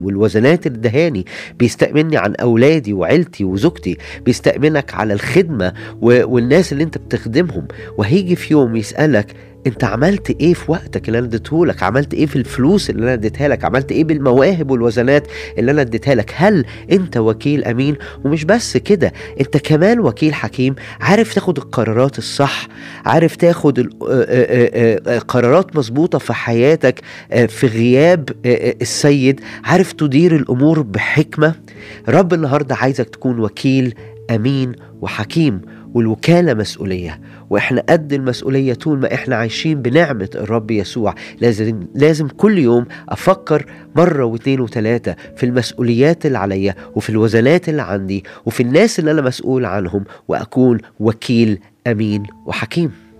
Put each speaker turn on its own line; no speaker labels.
والوزنات اللي ادهاني بيستأمني عن أولادي وعيلتي وزوجتي بيستأمنك على الخدمة و- والناس اللي انت بتخدمهم وهيجي في يوم يسألك انت عملت ايه في وقتك اللي انا اديتهولك عملت ايه في الفلوس اللي انا اديتها لك عملت ايه بالمواهب والوزنات اللي انا اديتها لك هل انت وكيل امين ومش بس كده انت كمان وكيل حكيم عارف تاخد القرارات الصح عارف تاخد ال- آه، آه، آه، آه، قرارات مظبوطة في حياتك آه، في غياب آه، آه، السيد عارف تدير الامور بحكمة رب النهاردة عايزك تكون وكيل امين وحكيم والوكالة مسؤولية واحنا قد المسؤولية طول ما احنا عايشين بنعمة الرب يسوع لازم لازم كل يوم افكر مرة واثنين وثلاثة في المسؤوليات اللي عليا وفي الوزنات اللي عندي وفي الناس اللي انا مسؤول عنهم واكون وكيل امين وحكيم